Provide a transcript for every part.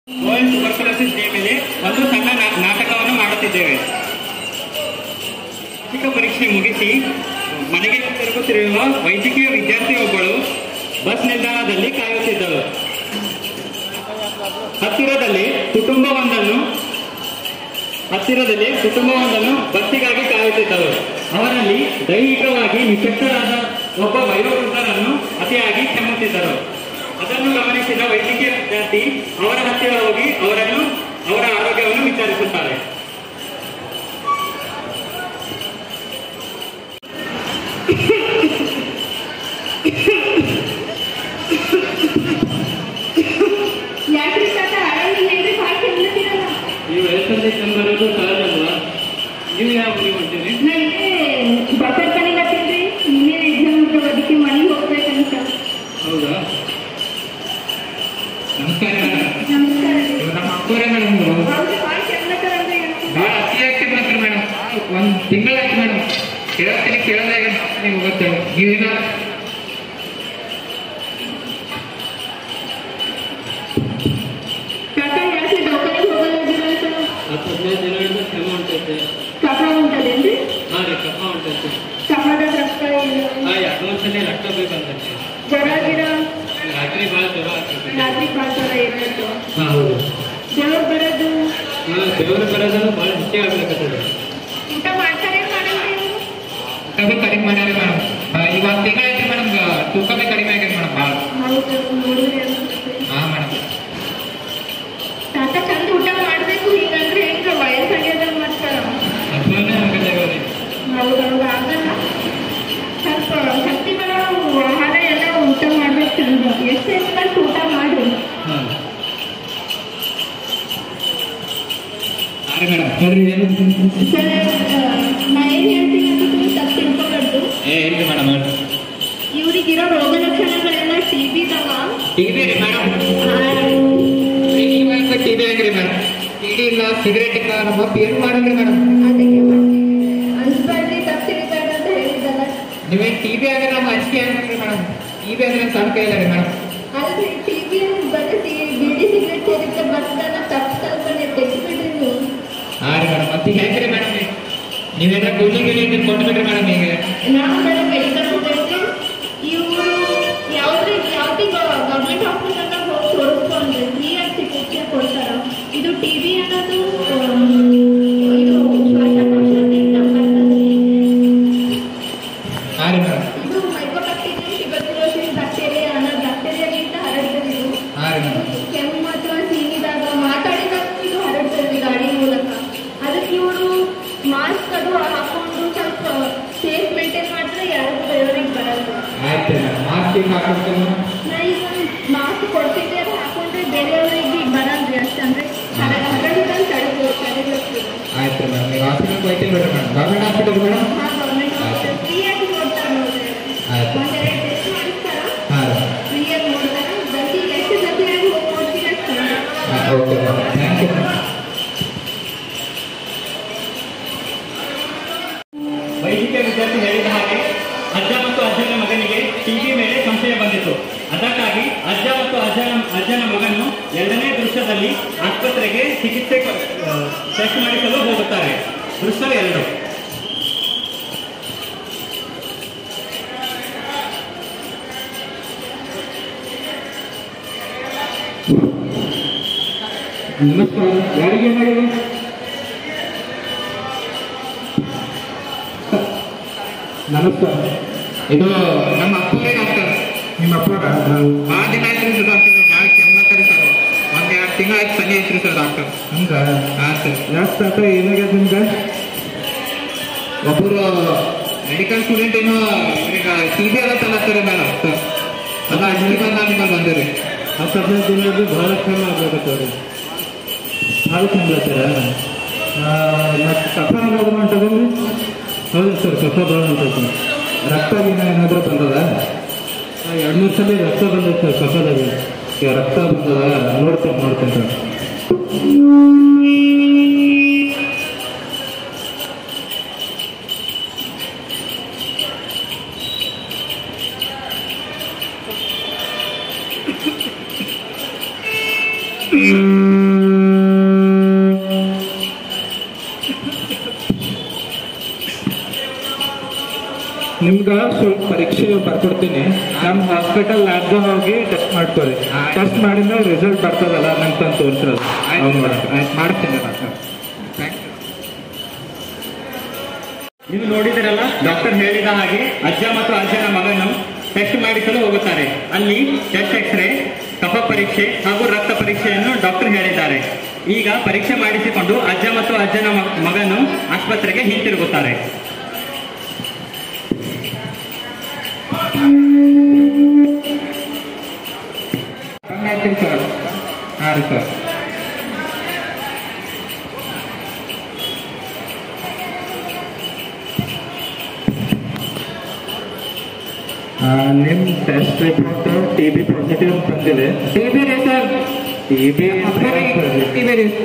Gold tuberculosis day ಮೇಲೆ ಒಂದು ಸಣ್ಣ ನಾ- ನಾಟಕವನ್ನು ಮಾಡುತ್ತಿದ್ದೇವೆ ವಾರ್ಷಿಕ ಪರೀಕ್ಷೆ ಮುಗಿಸಿ ಮನೆಗೆ ತಿರುಗುತ್ತಿರುವ ವೈದ್ಯಕೀಯ ವಿದ್ಯಾರ್ಥಿಯೊಬ್ಬಳು ಬಸ್ ನಿಲ್ದಾಣದಲ್ಲಿ ಕಾಯುತ್ತಿದ್ದಳು ಹತ್ತಿರದಲ್ಲಿ ಕುಟುಂಬವೊಂದನ್ನು ಹತ್ತಿರದಲ್ಲಿ ಕುಟುಂಬವೊಂದನ್ನು ಬಸ್ಸಿಗಾಗಿ ಕಾಯುತ್ತಿದ್ದಳು ಅವರಲ್ಲಿ ದೈಹಿಕವಾಗಿ ನಿಶಕ್ತರಾದ ಒಬ್ಬ ವಯೋವೃದ್ಧರನ್ನು ಅತಿಯಾಗಿ ಕೆಮ್ಮುತ್ತಿದ್ದರು ಅದನ್ನು ಗಮನಿಸಿದ ವೈದ್ಯಕೀಯ ವಿದ್ಯಾರ್ಥಿ ಅವರ ಹತ್ತಿರ ಹೋಗಿ ಅವರನ್ನು ಅವರ ಆರೋಗ್ಯವನ್ನು ವಿಚಾರಿಸುತ್ತಾರೆ ಯಾಕ್ರಿ ತಾತ ಆರಾಮಿಲ್ಲ ಏನ್ರಿ ಭಾಳ ಕೆಮ್ಮಲತ್ತಿರಲ್ಲ ಈ ವಯಸ್ಸಲ್ಲಿ ಕೆಮ್ಮರೋದು ಸಹಜ ಅಲ್ವಾ ನೀವು ಯಾವ ಊರಿಗೆ ಹೊಂಟಿರಿ ನಾ ಇಲ್ಲೇ ಡಾಕ್ಟರ್ ಕಡೆಗೆ ಹತ್ತಿದ್ರಿ ನಿನ್ನೆ ಎಕ್ಸಾಮ್ ಇತ್ತು ಅದಕ್ಕೆ ಮನೆಗೆ ಹೋಗ್ಬೇಕಂತ ಹೌದಾ ನಮಸ್ಕಾರ ನಮಸ್ಕಾರ ರೀ. ನಮ್ಮ ಅಕ್ಕವರೇ ಮೇಡಮ್ ಹೌದು ಭಾಳ ಕೆಮ್ಮಲತ್ತಾರಲ್ರಿ ಭಾಳ ಅತಿ ಆಗ್ತಿ ಬಂತ್ರಿ ಮೇಡಮ್ ಒಂದು ತಿಂಗಳಾಯ್ತು ಮೇಡಮ್ ಕೇಳ್ತೀನಿ ಕೇಳದಾಗ ನೀವು ಗೊತ್ತು ನೀವಿನ ತಾತ ಯಾಕೆ ಡಾಕ್ಟರ್ಗೆ ಹೋಗಲ್ಲ ಇದ್ದೀರಂತ ಹತ್ತು ಹದಿನೈದು ದಿನ ಹಿಡಿದು ಕ್ರಮ ಹೊಂಟೈತೆ ಕಫ ಉಂಟದೇನ್ರಿ ಹಾಂ ರೀ ಕಫ ಹೊಂಟೈತೆ ಕಫದ ರಕ್ತ ಇಲ್ಲ ಹಾಂ ಅಡ್ವಾನ್ಸಲ್ಲಿ ರಕ್ತ ಬೇಕಂತೈತೆ ಜ್ವರ ಗಿರ ರಾತ್ರಿ ಭಾಳ ಜ್ವರ ಆಗ್ತೈತೆ ರಾತ್ರಿ ಭಾಳ ಜ್ವರ ಇರತ್ತು ಹಾಂ ಹೌದು ದೇವ್ರು ಬರೋದು ಹಾಂ ದೇವರು ಬರೋದನ್ನು ಭಾಳ ಹೆಚ್ಚಿಗೆ ಆಗ್ಲಿಕತ್ತದ ಊಟ ಮಾಡ್ತಾರೆ ಮಾಡಲ್ರಿ ಇವ್ರು? ಊಟ ಭೀ ಕಡಿಮೆ ಮಾಡ್ಯಾರ ಮೇಡಮ್ ಈಗ ಒಂದು ತಿಂಗಳಾಯ್ತು ಮೇಡಮ್ ತೂಕ ಭೀ ಕಡಿಮೆ ಆಗ್ಯದ ಮೇಡಮ್ ಭಾಳ ಹೌದು ನೋಡಿದ್ರೆ ಅನ್ಸುತ್ತೆ ಹಾಂ ಮೇಡಮ್ ತಾತ ಚಂದ ಊಟ ಮಾಡ್ಬೇಕು ಹೀಗಂದ್ರೆ ಹೆಂಗ ವಯಸ್ಸಾಗ್ಯದ ಮತ್ತ ಹಸುವನ್ನೇ ಆಗಲ್ಲ ಇವಾಗ ಹೌದೌದು ಆಗಲ್ಲ ಸ್ವಲ್ಪ ಶಕ್ತಿ ಬರೋ ಆಹಾರ ಎಲ್ಲ ಊಟ ಮಾಡ್ಬೇಕು ಚಂದ ಎಷ್ಟು ಎಷ್ಟು ಊಟ ಮಾಡಿ ಹಾಂ ಅರೆ ಮೇಡಮ್ ಹೇಳ್ರಿ ಏನು ಸರ್ ನಾ ಏನ್ ಹೇಳ್ತೀನಿ ಅಂತ ನೀವು ತಪ್ಪು ತಿಳ್ಕೊಬಾರ್ದು ಏ ಇಲ್ರಿ ಮೇಡಮ್ ಹೇಳ್ರಿ ಇವ್ರಿಗಿರೋ ರೋಗ ಲಕ್ಷಣಗಳೆಲ್ಲ ಟಿ ಬಿ ಇದಾವ ಟಿವಿ ರೀ ಮೇಡಮ್ ನೀವು ಟಿವಿ ಹೆಂಗ್ರಿ ಮೇಡಮ್ ಟಿವಿ ಇಲ್ಲ ಸಿಗರೇಟ್ ಇಲ್ಲ ನಮ್ಮ ಅಪ್ಪ ಏನು ಮಾಡಲ್ರಿ ಮೇಡಮ್ ಅದಕ್ಕೆ ಅನ್ಸ್ಬಾರ್ದು ತಪ್ಪು ತಿಳಿಬೇಡ ಅಂತ ಹೇಳಿದ್ದಲ್ಲ ನೀವೇ ಟಿವಿ ಅಂದ್ರೆ ನಮ್ಮ ಅಂಜಿಕೆ ಆಗ್ರಿ ಮೇಡಮ್ ಟಿವಿ ಅಂದ್ರೆ ಸಣ್ಣ ಕೈ ಇಲ್ಲ ರೀ ಮೇಡಮ್ ಆದ್ರೆ ಟಿ ವಿ ಬರೀ ಬಿಡಿ ಸಿಗರೇಟ್ ಸೇರಿದ್ರೆ ಬರ್ತದಲ್ಲ ತಪ್ಪು ಕಲ್ಪನೆ ತೆಗಿಬಿಡ್ರಿ ನೀವು ಹಾಂ ರೀ ಮೇಡಮ್ ಮತ್ತೆ ಹೆಂಗ್ರಿ ಮೇಡಮ್ ನೀವೇನಾರ ಕೂಲಿ ಗೀಲಿ ಇದ್ರೆ ಕೊಟ್ಟು ಬಿಡ್ರಿ ಮೇಡಮ್ ಈಗ ನಾವು ಬೇರೆ ಮೆಡಿಕಲ್ ಹೋಗೈತೆ ಇವರು ಯಾವ್ದ್ರಿ ಯಾವ್ದೇ ಗೌರ್ಮೆಂಟ್ ಹಾಸ್ಪಿಟಲ್ನಾಗ ಹೋಗಿ ತೋರಿಸ್ಕೊಂಡ್ರೆ ಫ್ರೀ ಆಗಿ ಚಿಕಿತ್ಸೆ ಕೊಡ್ತಾರ ಇದು ಟಿ ಬಿ ಅನ್ನೋದು ಆಮ್, ಇದು ಶ್ವಾಸಕೋಶದಿಂದ ಬರ್ತದೆ ಹಾಂ ರೀ ಮೇಡಮ್ ಇದು ಮೈಕೋಬ್ಯಾಕ್ಟೀರಿಯಂ ಟ್ಯೂಬರ್ಕ್ಯುಲೋಸಿಸ್ ಬ್ಯಾಕ್ಟೀರಿಯಾ ಅನ್ನೋ ಬ್ಯಾಕ್ಟೀರಿಯಾಗಿಂದ ಹರಡ್ತದೆ ಇದು ಹಾಂ ರೀ ಮೇಡಮ್ ಕೆಮ್ಮು ಅಥವಾ ಸೀನಿದಾಗ ಮಾತಾಡಿದಾಗ ಇದು ಹರಡ್ತದೆ ಗಾಳಿ ಮೂಲಕ ಅದಕ್ಕೆ ಇವರು ಮಾಸ್ಕ್ ಅದು ಹಾಕೊಂಡು ಸ್ವಲ್ಪ ಸೇಫ್ ಮೇಂಟೈನ್ ಮಾಡಿದ್ರೆ ಯಾರಿಗೂ ಬೇರೆಯವ್ರಿಗೆ ಬರಲ್ಲ ಆಯ್ತು ಮೇಡಮ್ ಮಾಸ್ಕ್ ಈಗ ಹಾಕೊಡ್ತೀನಿ ಮೇಡಮ್ ನಾ ಈಗ ಮಾಸ್ಕ್ ಕೊಡ್ತಿದ್ದೆ ಅದು ಹಾಕೊಂಡ್ರೆ ಬೇರೆಯವ್ರಿಗೆ ಬರಲ್ರಿ ಅಷ್ಟೇ ಅಂದ್ರೆ ಹರಡೋದನ್ನ ತಡೆದು ತಡೆಗಟ್ತೀವಿ ಆಯ್ತು ಮೇಡಮ್ ಈಗ ಹಾಸ್ಪಿಟಲ್ಗೆ ಹೋಗ್ತೀನಿ ಬಿಡ್ರಿ ಮೇಡಮ್ ಗೌರ್ಮೆಂಟ್ ಹಾಸ್ಪಿಟಲ್ ಮೇಡಮ್ ಹಾ ಗೌರ್ಮೆಂಟ್ ಹಾಸ್ಪಿಟಲ್ ಫ್ರೀಯಾಗಿ ನೋಡ್ತಾರೆ ನೋಡ್ರಿ ಆಯ್ತು ಒಂದೆರಡು ಟೆಸ್ಟ್ ಮಾಡಿಸ್ತಾರ ಹಾಂ ರೀ ಫ್ರೀಯಾಗಿ ನೋಡ್ತಾರೆ ಜಲ್ದಿ ಎಷ್ಟು ಜಲ್ದಿಯಾಗಿ ಹೋಗಿ ನೋಡ್ತೀರ ಅಷ್ಟು ಚಂದ. ಹಾಂ okay madam thank you madam ವೈದ್ಯಕೀಯ ವಿದ್ಯಾರ್ಥಿ ಹೇಳಿದ ಹಾಗೆ ಅಜ್ಜ ಮತ್ತು ಅಜ್ಜನ ಮಗನಿಗೆ ಟಿವಿ ಮೇಲೆ ಸಂಶಯ ಬಂದಿತು ಅದಕ್ಕಾಗಿ ಅಜ್ಜ ಮತ್ತು ಅಜ್ಜನ ಅಜ್ಜನ ಮಗನು ಎರಡನೇ ದೃಶ್ಯದಲ್ಲಿ ಆಸ್ಪತ್ರೆಗೆ ಚಿಕಿತ್ಸೆ ಟೆಸ್ಟ್ ಮಾಡಿಸಲು ಹೋಗುತ್ತಾರೆ ದೃಶ್ಯ ಎರಡು ನಮಸ್ಕಾರ ಯಾರಿಗೆ ಮಾಡಿದೆ ನಮಸ್ಕಾರ ಇದು ನಮ್ಮ ಅಪ್ಪನೇ ಡಾಕ್ಟರ್ ನಿಮ್ಮ ಅಪ್ಪರ ಭಾಳ ದಿನ ಆಯ್ತು ರೀ ಡಾಕ್ಟರ್ ಭಾಳ ಕೆಮ್ಮತ್ತರಿ ಸರ್ ಒಂದು ಎರಡು ತಿಂಗಳು ಆಯ್ತು ಸನಿ ಐತ್ರಿ ಸರ್ ಡಾಕ್ಟರ್ ಹಂಗ ಹಾಂ ಸರ್ ಯಾಕೆ ತಾತ ಏನಾಗ್ಯದ ನಿಮ್ಗೆ ಒಬ್ಬರು ಮೆಡಿಕಲ್ ಸ್ಟೂಡೆಂಟ್ ಏನೋ ಈಗ ಟಿ ವಿ ಎಲ್ಲ ತಲತ್ತಾರೆ ಮೇಡಮ್ ಸರ್ ಅದು ಅಡ್ಮಿಟ್ ಬಂದ ನಿಮ್ಮಲ್ಲಿ ಬಂದಿರಿ ಹತ್ತು ಹದಿನೈದು ದಿನ ಹಿಡಿದು ಭಾಳ ಕಮ್ಮಿ ಆಗ್ಬೇಕತ್ತವ್ರಿ ಭಾಳ ಕಮ್ಮಿ ಆಗ್ತಾರ ಮತ್ತು ಕಫ ಏನಾದ್ರು ಹೊಂಟದ್ರಿ ಹೌದು ಸರ್ ಕಫ ಭಾಳ ಹೊಂಟೈತಿ ರಕ್ತ ಏನ ಏನಾದರೂ ಬಂದದ ಎರಡು ಮೂರು ಸಲ ರಕ್ತ ಬಂದೈತೆ ಸರ್ ಕಫದಾಗ ಈಗ ರಕ್ತ ಬಂದದ ನೋಡ್ತೇನೆ ನೋಡ್ತೇನೆ ಸರ್ ಟಿ ನಿಮ್ಗೆ ಸ್ವಲ್ಪ ಪರೀಕ್ಷೆ ಬರ್ಕೊಡ್ತೀನಿ ನಮ್ಮ ಹಾಸ್ಪಿಟಲ್ ಲ್ಯಾಬ್ಗೆ ಹೋಗಿ ಟೆಸ್ಟ್ ಮಾಡ್ಕೊರಿ ಟೆಸ್ಟ್ ಮಾಡಿದ್ರೆ ರಿಸಲ್ಟ್ ಬರ್ತದಲ್ಲ ನಂಗೆ ತಂದು ತೋರಿಸಿರೋದು ಆಯ್ತು ಆಯ್ತು ಮಾಡ್ತೀನಿ ಸರ್ ಥ್ಯಾಂಕ್ ಯು ನೀವು ನೋಡಿದಿರಲ್ಲ ಡಾಕ್ಟರ್ ಹೇಳಿದ ಹಾಗೆ ಅಜ್ಜ ಮತ್ತು ಅಜ್ಜನ ಮಗನು ಟೆಸ್ಟ್ ಮಾಡಿಸಲು ಹೋಗುತ್ತಾರೆ ಅಲ್ಲಿ ಚೆಸ್ಟ್ ಎಕ್ಸ್ರೇ ಕಫ ಪರೀಕ್ಷೆ ಹಾಗೂ ರಕ್ತ ಪರೀಕ್ಷೆಯನ್ನು ಡಾಕ್ಟರ್ ಹೇಳಿದ್ದಾರೆ ಈಗ ಪರೀಕ್ಷೆ ಮಾಡಿಸಿಕೊಂಡು ಅಜ್ಜ ಮತ್ತು ಅಜ್ಜನ ಮ- ಮಗನು ಆಸ್ಪತ್ರೆಗೆ ಹಿಂತಿರುಗುತ್ತಾರೆ ಮಾಡ್ತೀನಿ ಸರ್ ಹಾಂ ರೀ ಸರ್ ನಿಮ್ಮ test report T B positive ಅಂತ ಬಂದಿದೆ ಟಿ ಬಿ ರೀ sir T B T B ರೀ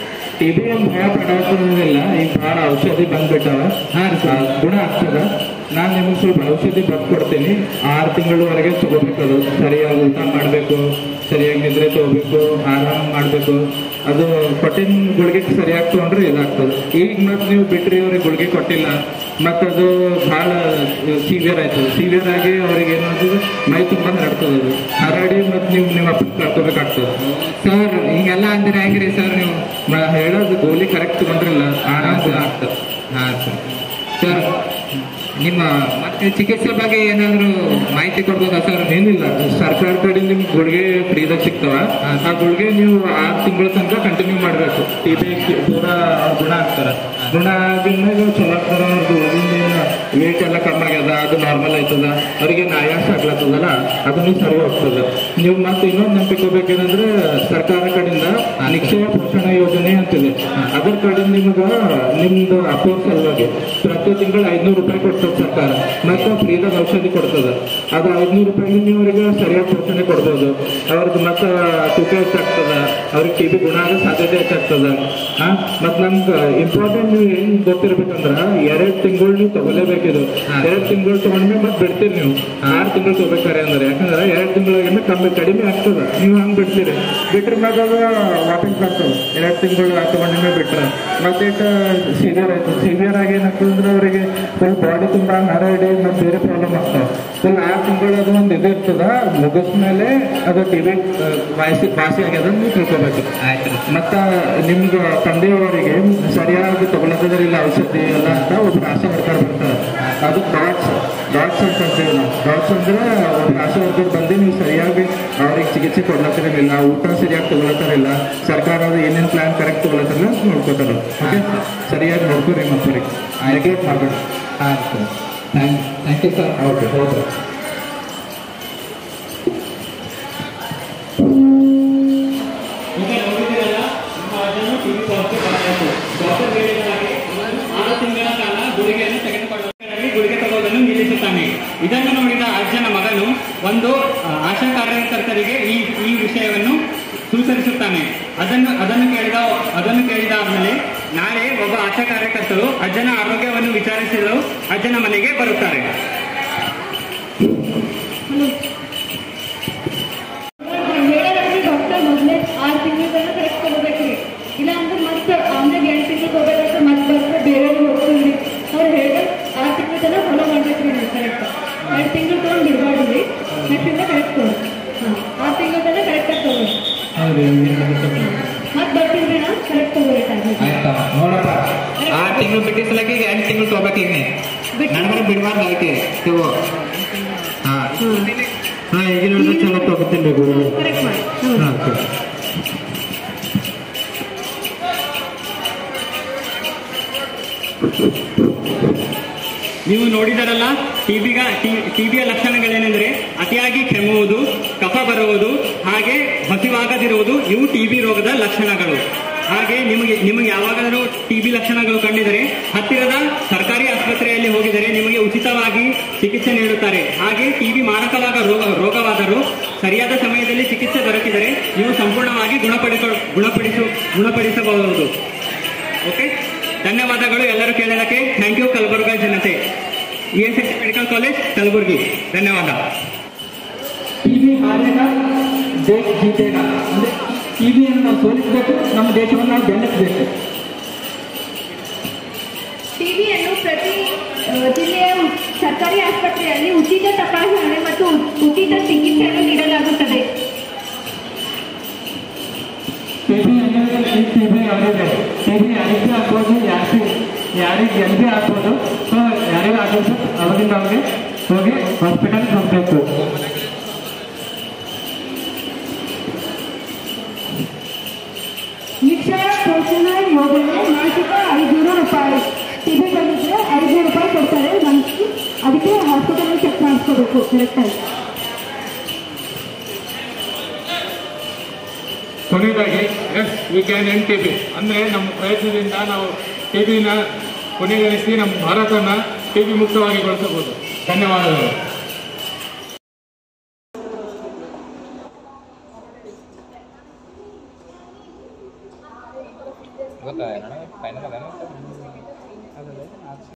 ಟಿ ಬಿ ಏನು ಭಯ ಪಡೋದಿಲ್ಲ ಈಗ ಭಾಳ ಔಷಧಿ ಬಂದ್ಬಿಟ್ಟವ ಹಾಂ ರೀ ಸರ್ ಗುಣ ಆಗ್ತದ ನಾನು ನಿಮಗೆ ಸ್ವಲ್ಪ ಔಷಧಿ ಬರ್ಕೊಡ್ತೀನಿ ಆರು ತಿಂಗಳವರೆಗೆ ತಗೋಬೇಕದು ಸರಿಯಾಗಿ ಊಟ ಮಾಡಬೇಕು ಸರಿಯಾಗಿ ನಿದ್ರೆ ತಗೋಬೇಕು ಆರಾಮ ಮಾಡಬೇಕು ಅದು ಕೊಟ್ಟಿನ ಗುಳಿಗೆ ಸರಿಯಾಗಿ ತೊಗೊಂಡ್ರೆ ಇದಾಗ್ತದೆ ಈಗ ಮತ್ತೆ ನೀವು ಬಿಟ್ರಿ ಅವ್ರಿಗೆ ಗುಳಿಗೆ ಕೊಟ್ಟಿಲ್ಲ ಮತ್ತದು ಭಾಳ ಸೀವಿಯರ್ ಆಯ್ತದೆ ಸೀವಿಯರ್ ಆಗಿ ಅವ್ರಿಗೆ ಏನಾಗ್ತದೆ ಮೈ ತುಂಬ ಹರಡ್ತದೆ ಅದು ಹರಡಿ ಮತ್ತೆ ನೀವು ನಿಮ್ಮ ಅಪ್ಪನ ಕಳ್ಕೊಬೇಕಾಗ್ತದೆ ಸರ್ ಹಿಂಗೆಲ್ಲ ಅಂದ್ರೆ ಹೆಂಗ್ರಿ ಸರ್ ನೀವು ನಾ ಹೇಳೋದು ಗೋಲಿ ಕರೆಕ್ಟ್ ತಗೊಂಡ್ರಿಲ್ಲ ಆರಾಮ ಆಗ್ತದೆ ಹಾಂ ಸರ್ ಸರ್ ನಿಮ್ಮ ಮತ್ತೆ ಚಿಕಿತ್ಸೆ ಬಗ್ಗೆ ಏನಾದರೂ ಮಾಹಿತಿ ಕೊಡ್ಬೋದಾ ಸರ್ ಏನಿಲ್ಲ ಸರ್ಕಾರ ಕಡೆಯಿಂದ ನಿಮ್ಗೆ ಗುಳಿಗೆ ಫ್ರೀದಾಗ ಸಿಗ್ತಾವ ಆ ಗುಳಿಗೆ ನೀವು ಆರು ತಿಂಗಳ ತನಕ ಕಂಟಿನ್ಯೂ ಮಾಡಬೇಕು ಟಿ ಬಿ ಪೂರ ಅವ್ರ್ ಗುಣ ಆಗ್ತಾರ ಗುಣ ಆಗಿದ್ಮೇಲೆ ಚಲೋ ಆಗ್ತಾರ ಅವ್ರದ್ದು ಉಳಿದಿಂದ ವೇಟ್ ಎಲ್ಲ ಕಮ್ಮಿ ಆಗ್ಯದ ಅದು ನಾರ್ಮಲ್ ಆಯ್ತದ ಅವ್ರಿಗೆ ಆಯಾಸ ಆಗ್ಲತ್ತದಲ್ಲ ಅದನ್ನು ಸರಿ ಹೋಗ್ತದ ನೀವು ಮತ್ತೆ ಇನ್ನೊಂದು ನೆನಪಿಕೋಬೇಕೇನಂದ್ರೆ ಸರ್ಕಾರ ಕಡೆಯಿಂದ ನಿಕ್ಷಯ ಪೋಷಣಾ ಯೋಜನೆ ಅಂತಿದೆ ಅದ್ರ ಕಡೆಯಿಂದ ನಿಮ್ಗ ನಿಮ್ದು ಅಪೋರ್ ಸಲುವಾಗಿ ಪ್ರತಿ ತಿಂಗಳು ಐದ್ನೂರು ರೂಪಾಯಿ ಕೊಡ್ತದೆ ಸರ್ಕಾರ ಮತ್ತೆ ಫ್ರೀದಾಗ ಔಷಧಿ ಕೊಡ್ತದ ಅದು ಐದ್ನೂರು ರೂಪಾಯಿ ನೀವು ಅವರಿಗೆ ಸರಿಯಾದ ಪೋಷಣೆ ಕೊಡ್ಬೋದು ಅವ್ರದ್ದು ಮತ್ತೆ ತೂಕ ಹೆಚ್ಚಾಗ್ತದ ಅವ್ರಿಗೆ ಟಿ ಬಿ ಗುಣ ಆಗೋ ಸಾಧ್ಯತೆ ಹೆಚ್ಚಾಗ್ತದ ಹಾ ಮತ್ ನಮ್ಗೆ ಇಂಪಾರ್ಟೆಂಟ್ ನೀವು ಏನ್ ಗೊತ್ತಿರ್ಬೇಕಂದ್ರ ಎರಡ್ ತಿಂಗಳು ನೀವು ತಗೊಲೇಬೇಕಿದು ಎರಡ್ ತಿಂಗಳು ತಗೊಂಡ್ಮೇಲೆ ಮತ್ತೆ ಬಿಡ್ತೀರಿ ನೀವು ಆರು ತಿಂಗಳು ತಗೋಬೇಕಾರೆ ಅಂದ್ರೆ ಯಾಕಂದ್ರೆ ಎರಡ್ ತಿಂಗಳಿಗಿಂತ ಕಮ್ಮಿ ಕಡಿಮೆ ಆಗ್ತದ ನೀವು ಹಂಗ್ ಬಿಡ್ತೀರಿ ಬಿಟ್ರ ಮ್ಯಾಗ ಅದು ವಾಪಸ್ ಬರ್ತದೆ ಎರಡ್ ತಿಂಗಳು ತಗೊಂಡಿದ್ಮೇಲೆ ಬಿಟ್ರ ಮತ್ತೆ ಸಿವಿಯರ್ ಆಯ್ತು ಸಿವಿಯರ್ ಆಗಿ ಏನಾಗ್ತದೆ ಅಂದ್ರೆ ಅವರಿಗೆ ಫುಲ್ ಬಾಡಿ ತುಂಬಾ ಹರಡಿ ಮತ್ತೆ ಬೇರೆ ಪ್ರಾಬ್ಲಮ್ ಆಗ್ತಾವ ಫುಲ್ ಆರು ತಿಂಗಳು ಅದು ಒಂದು ಇದು ಇರ್ತದ ಮುಗಿಸ್ಮೇಲೆ ಅದು ಟಿ ಬಿ ವಾಸಿ ವಾಸಿ ಆಗ್ಯದ ನೀವು ತಿಳ್ಕೊಬೇಕು ಆಯ್ತು ರೀ ಮತ್ತ ನಿಮ್ಗೆ ತಂದೆಯವರಿಗೆ ಸರಿಯಾಗಿ ತಗೊಳಕದ್ರಿಲ್ಲ ಔಷಧಿ ಎಲ್ಲ ಅಂತ ಒಬ್ರು ಆಶಾ ವರ್ಕರ್ ಬರ್ತಾರೆ ಅದು ಡಾಟ್ಸ್ ಡಾಟ್ಸ್ ಅಂತ ಅಂತೀವಿ ನಾವು ಡಾಟ್ಸ್ ಅಂದ್ರೆ ಒಬ್ರು ಆಶಾ ವರ್ಕರ್ ಬಂದು ನೀವು ಸರಿಯಾಗಿ ಅವ್ರಿಗೆ ಚಿಕಿತ್ಸೆ ಕೊಡ್ಲತ್ತಿರಲಿಲ್ಲ ಊಟ ಸರಿಯಾಗಿ ತಗೊಳತ್ತಾರಿಲ್ಲ ಸರ್ಕಾರದ ಏನೇನು ಪ್ಲಾನ್ ಕರೆಕ್ಟ್ ತಗೊಳತ್ತಾರಲ್ಲ ಅಂತ ನೋಡ್ಕೋತಾರ ಓಕೆ ಸರಿಯಾಗಿ ನೋಡ್ಕೊರಿ ಮಕ್ಕಳಿಗೆ ನೆಗ್ಲೆಕ್ಟ್ ಮಾಡಬೇಡಿ ಹಾಂ sir thank thank you sir okay ಹೌದು ಈಗ ನೋಡಿದಿರಲ್ಲ ನಿಮ್ಮ ಅಜ್ಜನು ಟಿವಿ ಪಾಸಿಟಿವ್ ಬರಬೇಕು ಡಾಕ್ಟರ್ ಹೇಳಿದ ಹಾಗೆ ಅವನು ಆರು ತಿಂಗಳ ಕಾಲ ಗುಳಿಗೆಯನ್ನು ತೆಗೆದುಕೊಳ್ಳುವುದರಲ್ಲಿ ಗುಳಿಗೆ ತಗೊಳ್ಳೋದನ್ನು ನಿಲ್ಲಿಸುತ್ತಾನೆ ಇದನ್ನು ನೋಡಿದ ಅಜ್ಜನ ಮಗನು ಒಂದು ಆ, ಆಶಾ ಕಾರ್ಯಕರ್ತರಿಗೆ ಈ ಈ ವಿಷಯವನ್ನು ಸೂಚರಿಸುತ್ತಾನೆ ಅದನ್ನು ಅದನ್ನು ಕೇಳಿದ ಅದನ್ನು ಕೇಳಿದಾದ್ಮೇಲೆ ನಾಳೆ ಒಬ್ಬ ಆಶಾ ಕಾರ್ಯಕರ್ತರು ಅಜ್ಜನ ಆರೋಗ್ಯವನ್ನು ವಿಚಾರಿಸಲು ಅಜ್ಜನ ಮನೆಗೆ ಬರುತ್ತಾರೆ ಹೇಳೋದಂದ್ರೆ ಡಾಕ್ಟರ್ ಮೊದಲೇ ಆರು ತಿಂಗಳ ಕರೆಕ್ಟ್ ಕೊಡ್ಬೇಕ್ರಿ ಇಲ್ಲ ಅಂದ್ರೆ ಮತ್ತೆ ಆಮೇಲೆ ಎಂಟು ತಿಂಗಳು ಹೋಗ್ಬೇಕಾದ್ರೆ ಮತ್ತೆ ಬರ್ತಾರೆ ಬೇರೆ ಹೋಗ್ತೀವಿ ಅವ್ರು ಹೇಳಿದ್ರೆ ಆರು ತಿಂಗಳ ತನಕ ಫಾಲೋ ಮಾಡ್ಬೇಕ್ರಿ ನೀವು ಕರೆಕ್ಟ್ ಎರಡು ತಿಂಗಳು ತೊಗೊಂಡು ಬಿಡಬಾರ್ದು ನೆಕ್ಸ್ಟ್ ಇಂದ ಕರೆಕ್ಟ್ ತೊಗೊಳಿ ಹಾಂ ಆರು ತಿಂಗಳ ತನಕ ಕರೆಕ್ಟಾಗಿ ತೊಗೊಳಿ ಮತ್ತೆ ಬರ್ತೀನಿ ನಾ ಕರೆಕ್ಟ್ ತೊಗೊಳಿ ಟ್ಯಾಬ್ಲೆಟ್ ಆಯ್ತಾ ನೋಡಪ್ಪ ಆರು ತಿಂಗಳು ಬಿಟ್ಟಿಸ್ಲಕ್ಕೆ ಈಗ ಎಂಟು ತಿಂಗಳು ತೊಗೋಬೇಕು ಈಗ ಬಿಟ್ಟು ನಡ್ಬರ ಬಿಡಬಾರ್ದು ಅದಕ್ಕೆ ತಗೋ ಹಾಂ ಹಾ ಈಗಿನ ಚಲೋ ತಗೋತೀನಿ ಗುರು ಕರೆಕ್ಟ್ ಮಾಡಿ ಹ್ಞೂ ಹಾ ಸರಿ ನೀವು ನೋಡಿದರಲ್ಲ ಟಿಬಿಗ ಟಿಬಿಯ ಲಕ್ಷಣಗಳೇನೆಂದರೆ ಅತಿಯಾಗಿ ಕೆಮ್ಮುವುದು ಕಫ ಬರುವುದು ಹಾಗೆ ಹಸಿವಾಗದಿರುವುದು ಇವು ಟಿಬಿ ರೋಗದ ಲಕ್ಷಣಗಳು ಹಾಗೆ ನಿಮಗೆ ನಿಮಗೆ ಯಾವಾಗಾದರೂ ಟಿಬಿ ಲಕ್ಷಣಗಳು ಕಂಡಿದರೆ ಹತ್ತಿರದ ಸರ್ಕಾರಿ ಆಸ್ಪತ್ರೆಯಲ್ಲಿ ಹೋಗಿದರೆ ನಿಮಗೆ ಉಚಿತವಾಗಿ ಚಿಕಿತ್ಸೆ ನೀಡುತ್ತಾರೆ ಹಾಗೆ ಟಿಬಿ ಮಾರಕವಾದ ರೋಗ ರೋಗವಾದರೂ ಸರಿಯಾದ ಸಮಯದಲ್ಲಿ ಚಿಕಿತ್ಸೆ ದೊರಕಿದರೆ ನೀವು ಸಂಪೂರ್ಣವಾಗಿ ಗುಣಪಡಿಸ ಗುಣಪಡಿಸು ಗುಣಪಡಿಸಬಹುದು ಓಕೆ ಧನ್ಯವಾದಗಳು ಎಲ್ಲರೂ ಕೇಳಿದಕ್ಕೆ ಥ್ಯಾಂಕ್ ಯು ಕಲಬುರ್ಗ ಜನತೆ E S S medical college Kalaburagi ಧನ್ಯವಾದ ಟಿವಿ ಹಾರೇಗ ದೇಶ ಜೀತೇಗ ಅಂದ್ರೆ ಟಿವಿಯನ್ನು ನಾವು ಸೋಲಿಸಬೇಕು ನಮ್ಮ ದೇಶವನ್ನು ನಾವು ಬೆಳೆಸಬೇಕು ಟಿವಿಯನ್ನು ಪ್ರತಿ ಆ, ಜಿಲ್ಲೆಯ ಸರ್ಕಾರಿ ಆಸ್ಪತ್ರೆಯಲ್ಲಿ ಉಚಿತ ತಪಾಸಣೆ ಮತ್ತು ಉಚಿತ ಚಿಕಿತ್ಸೆಯನ್ನು ನೀಡಲಾಗುತ್ತದೆ ಟಿವಿ ಅನ್ನೋದು ಈ ಟಿವಿ ಯಾರಿದೆ ಟಿವಿ ಯಾರಿಗೆ ಆಗ್ಬೋದು ಯಾರಿಗೆ ಯಾರಿಗೆ ಎಲ್ಲಿ ಆಗ್ಬೋದು ಸೊ ಯಾರಿಗೆ ಆಗ್ಬೋದು ಅವಾಗಿಂದ ಅವ್ರಿಗೆ ಹೋಗಿ ಹಾಸ್ಪಿಟಲ್ಗೆ ಹೋಗಬೇಕು ನಿಕ್ಷಯ ಪೋಷಣ ಯೋಜನೆ ಮಾಸಿಕ ಐದುನೂರು ರೂಪಾಯಿ ಟಿವಿ ಬಂದಿದ್ರೆ ಐದುನೂರು ರೂಪಾಯಿ ಕೊಡ್ತಾರೆ ಮಂತ್ಲಿ ಅದಕ್ಕೆ ಹಾಸ್ಪಿಟಲ್ ಚೆಕ್ ಮಾಡಿಸ್ಕೋಬೇಕು ಕರೆಕ್ಟಾಗಿ ಕೊನೆಯದಾಗಿ yes we can end T B ಅಂದರೆ ನಮ್ಮ ಪ್ರಯತ್ನದಿಂದ ನಾವು ಟಿ ಬಿನ ಕೊನೆಗೊಳಿಸಿ ನಮ್ಮ ಭಾರತನ ಟಿ ಬಿ ಮುಕ್ತವಾಗಿ ಗೊಳಿಸಬಹುದು ಧನ್ಯವಾದಗಳು ಗೊತ್ತಾ ಫೈನಲ್ ಅದೇನು